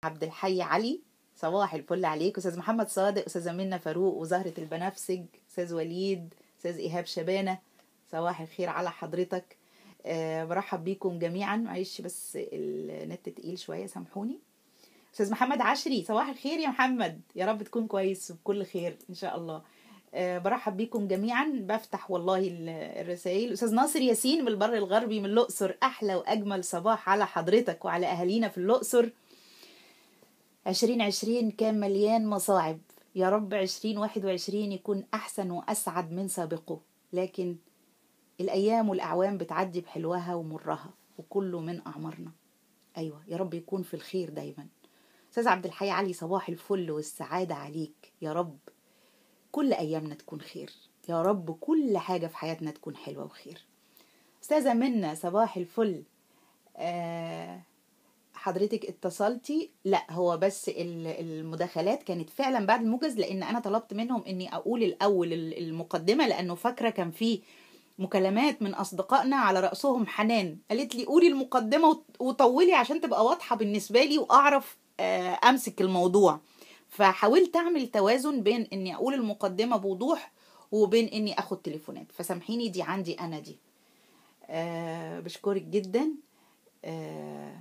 عبد الحي علي صباح الفل عليك استاذ محمد صادق استاذه منى فاروق وزهره البنفسج استاذ وليد استاذ ايهاب شبانه صباح الخير على حضرتك أه برحب بيكم جميعا معلش بس النت تقيل شويه سامحوني استاذ محمد عشري صباح الخير يا محمد يا رب تكون كويس وبكل خير ان شاء الله أه برحب بيكم جميعا بفتح والله الرسائل استاذ ناصر ياسين من البر الغربي من الاقصر احلى واجمل صباح على حضرتك وعلى اهالينا في الاقصر عشرين عشرين كان مليان مصاعب يا رب عشرين واحد وعشرين يكون أحسن وأسعد من سابقه لكن الأيام والأعوام بتعدي بحلوها ومرها وكله من أعمارنا أيوة يا رب يكون في الخير دايما أستاذ عبد الحي علي صباح الفل والسعادة عليك يا رب كل أيامنا تكون خير يا رب كل حاجة في حياتنا تكون حلوة وخير أستاذة منا صباح الفل آه حضرتك اتصلتي لا هو بس المداخلات كانت فعلا بعد الموجز لان انا طلبت منهم اني اقول الاول المقدمه لانه فاكره كان في مكالمات من اصدقائنا على راسهم حنان قالت لي قولي المقدمه وطولي عشان تبقى واضحه بالنسبه لي واعرف امسك الموضوع فحاولت اعمل توازن بين اني اقول المقدمه بوضوح وبين اني اخد تليفونات فسامحيني دي عندي انا دي أه بشكرك جدا أه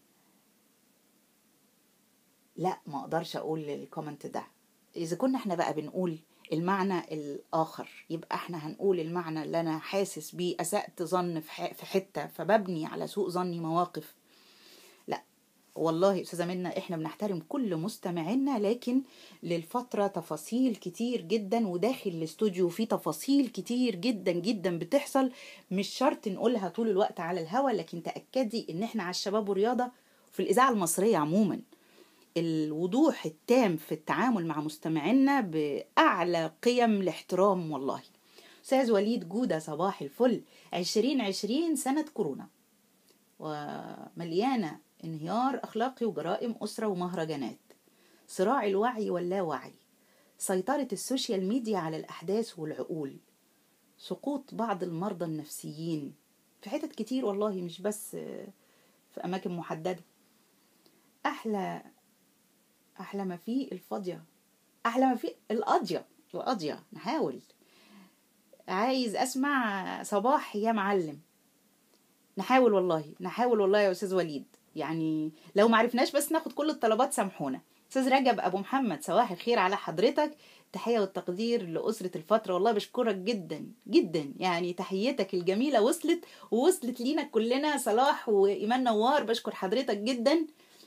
لا ما اقدرش اقول الكومنت ده اذا كنا احنا بقى بنقول المعنى الاخر يبقى احنا هنقول المعنى اللي انا حاسس بيه اسأت ظن في حته فببني على سوء ظني مواقف لا والله استاذه منا احنا بنحترم كل مستمعينا لكن للفتره تفاصيل كتير جدا وداخل الاستوديو في تفاصيل كتير جدا جدا بتحصل مش شرط نقولها طول الوقت على الهوا لكن تاكدي ان احنا على الشباب والرياضه في الاذاعه المصريه عموما الوضوح التام في التعامل مع مستمعينا بأعلى قيم الاحترام والله أستاذ وليد جودة صباح الفل عشرين عشرين سنة كورونا ومليانة انهيار أخلاقي وجرائم أسرة ومهرجانات صراع الوعي واللاوعي سيطرة السوشيال ميديا على الأحداث والعقول سقوط بعض المرضى النفسيين في حتت كتير والله مش بس في أماكن محددة أحلى احلى ما فيه الفاضيه احلى ما فيه القاضيه القاضيه نحاول عايز اسمع صباح يا معلم نحاول والله نحاول والله يا استاذ وليد يعني لو معرفناش بس ناخد كل الطلبات سامحونا استاذ رجب ابو محمد صباح الخير على حضرتك تحيه والتقدير لاسره الفتره والله بشكرك جدا جدا يعني تحيتك الجميله وصلت ووصلت لينا كلنا صلاح وايمان نوار بشكر حضرتك جدا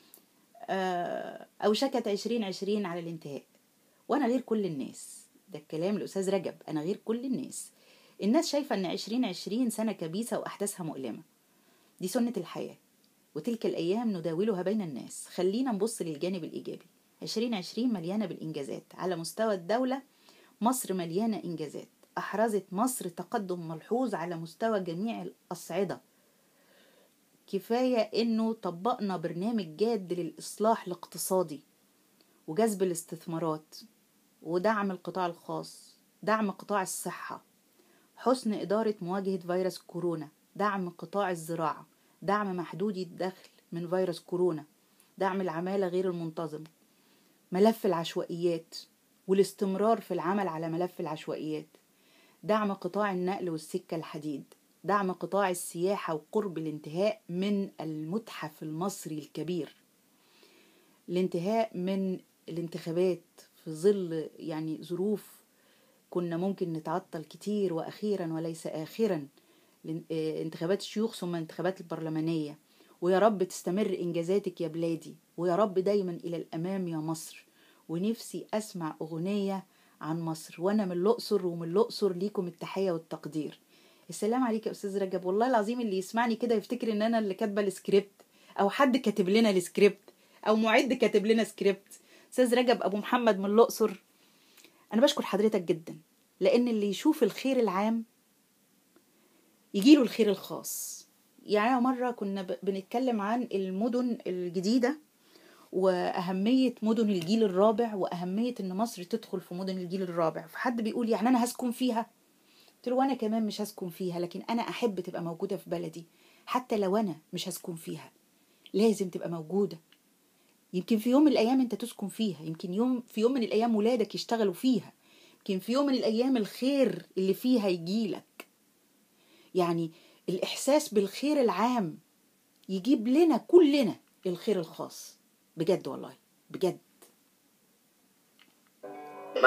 أوشكت عشرين عشرين على الانتهاء وأنا غير كل الناس ده الكلام الأستاذ رجب أنا غير كل الناس الناس شايفة أن عشرين عشرين سنة كبيسة وأحداثها مؤلمة دي سنة الحياة وتلك الأيام نداولها بين الناس خلينا نبص للجانب الإيجابي عشرين عشرين مليانة بالإنجازات على مستوى الدولة مصر مليانة إنجازات أحرزت مصر تقدم ملحوظ على مستوى جميع الأصعدة كفاية إنه طبقنا برنامج جاد للإصلاح الاقتصادي وجذب الاستثمارات ودعم القطاع الخاص دعم قطاع الصحة حسن إدارة مواجهة فيروس كورونا دعم قطاع الزراعة دعم محدودي الدخل من فيروس كورونا دعم العمالة غير المنتظمة ملف العشوائيات والاستمرار في العمل على ملف العشوائيات دعم قطاع النقل والسكة الحديد دعم قطاع السياحة وقرب الانتهاء من المتحف المصري الكبير الانتهاء من الانتخابات في ظل يعني ظروف كنا ممكن نتعطل كتير وأخيرا وليس آخرا انتخابات الشيوخ ثم انتخابات البرلمانية ويا رب تستمر إنجازاتك يا بلادي ويا رب دايما إلى الأمام يا مصر ونفسي أسمع أغنية عن مصر وأنا من الأقصر ومن الأقصر ليكم التحية والتقدير السلام عليك يا استاذ رجب والله العظيم اللي يسمعني كده يفتكر ان انا اللي كاتبه السكريبت او حد كاتب لنا السكريبت او معد كاتب لنا سكريبت استاذ رجب ابو محمد من الاقصر انا بشكر حضرتك جدا لان اللي يشوف الخير العام يجيله الخير الخاص يعني مرة كنا بنتكلم عن المدن الجديدة وأهمية مدن الجيل الرابع وأهمية إن مصر تدخل في مدن الجيل الرابع فحد بيقول يعني أنا هسكن فيها قلت له وانا كمان مش هسكن فيها لكن انا احب تبقى موجوده في بلدي حتى لو انا مش هسكن فيها لازم تبقى موجوده يمكن في يوم من الايام انت تسكن فيها يمكن يوم في يوم من الايام ولادك يشتغلوا فيها يمكن في يوم من الايام الخير اللي فيها يجيلك يعني الاحساس بالخير العام يجيب لنا كلنا الخير الخاص بجد والله بجد